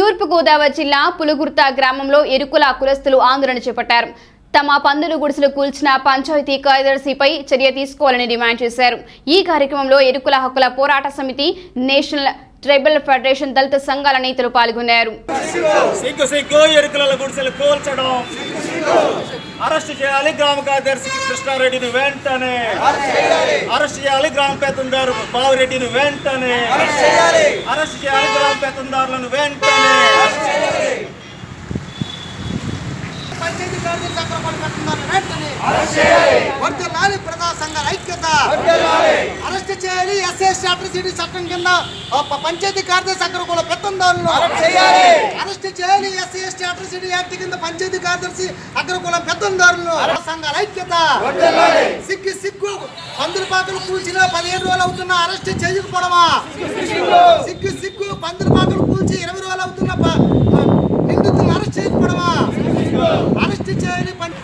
తూర్పుగోదావరి జిల్లా పులుగుర్త గ్రామంలో ఎరుకుల కులస్తులు ఆందోళన చేపట్టారు తమ పందులు గుడిసెలు కూల్చిన పంచాయతీ కార్యదర్శిపై చర్య తీసుకోవాలని డిమాండ్ చేశారు ఈ కార్యక్రమంలో ఎరుకుల హక్కుల పోరాట సమితి నేషనల్ ట్రైబల్ ఫెడరేషన్ దళిత సంఘాల నేతలు పాల్గొన్నారు సిగ్గు సిగ్గు ఎరుకుల గుడిసెలు కూల్చడం అరెస్ట్ చేయాలి గ్రామ కార్యదర్శి కృష్ణారెడ్డిని వెంటనే అరెస్ట్ చేయాలి గ్రామ పెత్తందారు బావిరెడ్డిని వెంటనే అరెస్ట్ చేయాలి గ్రామ పెత్తందారులను వెంటనే పంచాయతీ కార్యదర్శి అక్రమాలు కట్టున్నారు వెంటనే వర్ధిల్లాలి ప్రజా సంఘాల ఐక్యత అరెస్ట్ చేయాలి ఎస్ఎస్ అట్రసిటీ చట్టం కింద ఆ ప- పంచాయతీ కార్యదర్శి అక్రమాల పెత్తందారులను అరెస్ట్ చేయాలి ఎస్సీ ఎస్టీ అట్రసిటీ యాక్ట్ కింద పంచాయతీ కార్యదర్శి అగ్రకుల పెత్తందారులను సంఘాల ఐక్యత సిగ్గు సిగ్గు పందుల పాకలు కూల్చిన పదిహేను రోజులు అవుతున్న అరెస్ట్ చేయకపోవడమా సిగ్గు సిగ్గు పందుల పాకలు కూల్చి ఇరవై రోజులు అవుతున్న ప- నిందితులను అరెస్ట్ చేయకపోవడమా అరెస్ట్ చేయాలి పం-